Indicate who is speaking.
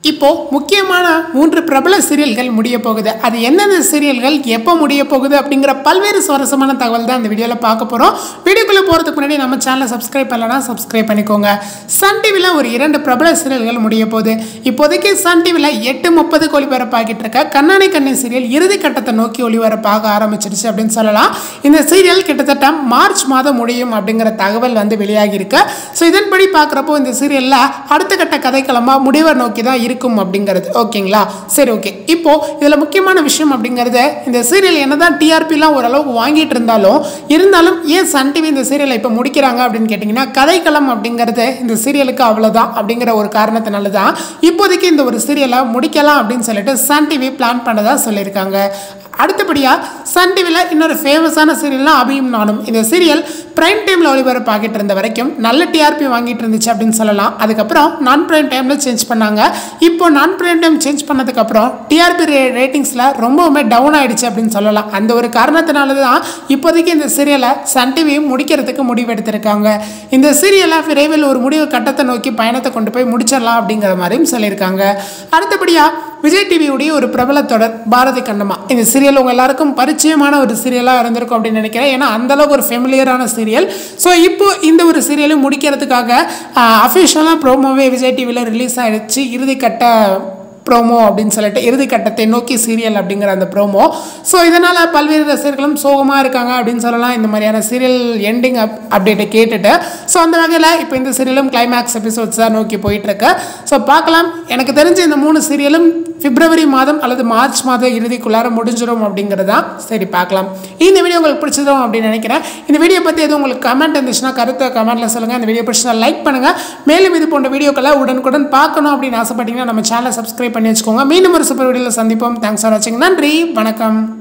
Speaker 1: இப்போ முக்கியமான மூன்று பிரபல சீரியல்கள் முடிய போகுது அது எந்தெந்த சீரியல்கள் எப்போ முடிய போகுது அப்படிங்கிற பல்வேறு சுவாரஸ்யமான தகவல் தான் இந்த வீடியோவில் பார்க்க போகிறோம் வீடியோக்குள்ளே போகிறதுக்கு முன்னாடி நம்ம சேனலை சப்ஸ்கிரைப் பண்ணலன்னா சப்ஸ்கிரைப் பண்ணிக்கோங்க சன் டிவியில் ஒரு இரண்டு பிரபல சீரியல்கள் முடிய போகுது இப்போதைக்கு சன் டிவியில் எட்டு முப்பதுக்கு ஒளிபரப்பாகிட்டு இருக்க கண்ணாடி கண்ணி சீரியல் இறுதி கட்டத்தை நோக்கி ஒளிபரப்பாக ஆரம்பிச்சிருச்சு அப்படின்னு சொல்லலாம் இந்த சீரியல் கிட்டத்தட்ட மார்ச் மாதம் முடியும் அப்படிங்கிற தகவல் வந்து வெளியாகி இருக்கு ஸோ இதன்படி பார்க்குறப்போ இந்த சீரியலில் அடுத்த கட்ட கதைக்களமாக முடிவர் நோக்கி தான் இருக்கும் அப்படிங்கிறது ஓகேங்களா சரி ஓகே இப்போ இதில் முக்கியமான விஷயம் அப்படிங்கிறது இந்த சீரியல் என்னதான் டிஆர்பிலாம் ஓரளவுக்கு வாங்கிட்டு இருந்தாலும் இருந்தாலும் ஏன் சன் டிவி இந்த சீரியலை இப்போ முடிக்கிறாங்க அப்படின்னு கேட்டிங்கன்னா கதைக்களம் அப்படிங்கிறது இந்த சீரியலுக்கு அவ்வளோதான் அப்படிங்கிற ஒரு காரணத்தினால தான் இப்போதைக்கு இந்த ஒரு சீரியலை முடிக்கலாம் அப்படின்னு சொல்லிட்டு சன் டிவி பிளான் பண்ணதா சொல்லியிருக்காங்க அடுத்தபடியாக சன் டிவியில் இன்னொரு ஃபேமஸான சீரியல்னா அபியும் நானும் இந்த சீரியல் பிரைம் டைமில் ஒளிபரப்பாகிட்டு இருந்த வரைக்கும் நல்ல டிஆர்பி வாங்கிட்டு இருந்துச்சு அப்படின்னு சொல்லலாம் அதுக்கப்புறம் நான் பிரைம் டைமில் சேஞ்ச் பண்ணாங்க இப்போ நான் பிரைம் டைம் சேஞ்ச் பண்ணதுக்கப்புறம் டிஆர்பி ரே ரேட்டிங்ஸில் ரொம்பவுமே டவுன் ஆயிடுச்சு அப்படின்னு சொல்லலாம் அந்த ஒரு காரணத்தினால தான் இப்போதைக்கு இந்த சீரியலை சன் டிவி முடிக்கிறதுக்கு முடிவெடுத்திருக்காங்க இந்த சீரியலை விரைவில் ஒரு முடிவு கட்டத்தை நோக்கி பயணத்தை கொண்டு போய் முடிச்சிடலாம் அப்படிங்கிற மாதிரியும் சொல்லியிருக்காங்க அடுத்தபடியாக விஜய் டிவியுடைய ஒரு பிரபல தொடர் பாரதி கண்ணம்மா இந்த சீரியல் உங்கள் எல்லாருக்கும் பரிச்சயமான ஒரு சீரியலாக இருந்திருக்கும் அப்படின்னு நினைக்கிறேன் ஏன்னா அந்தளவுக்கு ஒரு ஃபெமிலியரான சீரியல் ஸோ இப்போ இந்த ஒரு சீரியலும் முடிக்கிறதுக்காக அஃபிஷியலாக ப்ரோமோவே விஜய் டிவியில் ரிலீஸ் ஆகிடுச்சு இறுதிக்கட்ட ப்ரோமோ அப்படின்னு சொல்லிட்டு இறுதி கட்டத்தை நோக்கி சீரியல் அப்படிங்கிற அந்த ப்ரோமோ ஸோ இதனால் பல்வேறு ரசிகர்களும் சோகமாக இருக்காங்க அப்படின்னு சொல்லலாம் இந்த மாதிரியான சீரியல் எண்டிங் அப் அப்டேட்டை கேட்டுட்டு ஸோ அந்த வகையில் இப்போ இந்த சீரியலும் கிளைமேக்ஸ் எபிசோட்ஸ் தான் நோக்கி போயிட்டுருக்கு ஸோ பார்க்கலாம் எனக்கு தெரிஞ்ச இந்த மூணு சீரியலும் பிப்ரவரி மாதம் அல்லது மார்ச் மாதம் இறுதிக்குள்ளார முடிஞ்சிடும் அப்படிங்கிறது தான் சரி பார்க்கலாம் இந்த வீடியோ உங்களுக்கு பிடிச்சதும் அப்படின்னு நினைக்கிறேன் இந்த வீடியோ பற்றி எதுவும் உங்களுக்கு கமெண்ட் இருந்துச்சுன்னா கருத்தை கமெண்ட்டில் சொல்லுங்கள் இந்த வீடியோ பிடிச்சா லைக் பண்ணுங்கள் மேலும் இது போன்ற வீடியோக்களை உடனுக்குடன் பார்க்கணும் அப்படின்னு ஆசைப்பட்டீங்கன்னா நம்ம சேனலை சப்ஸ்கிரைப் பண்ணி வச்சுக்கோங்க மீண்டும் ஒரு சூப்பர் வீடியோவில் சந்திப்போம் தேங்க்ஸ் ஃபார் வாட்சிங் நன்றி வணக்கம்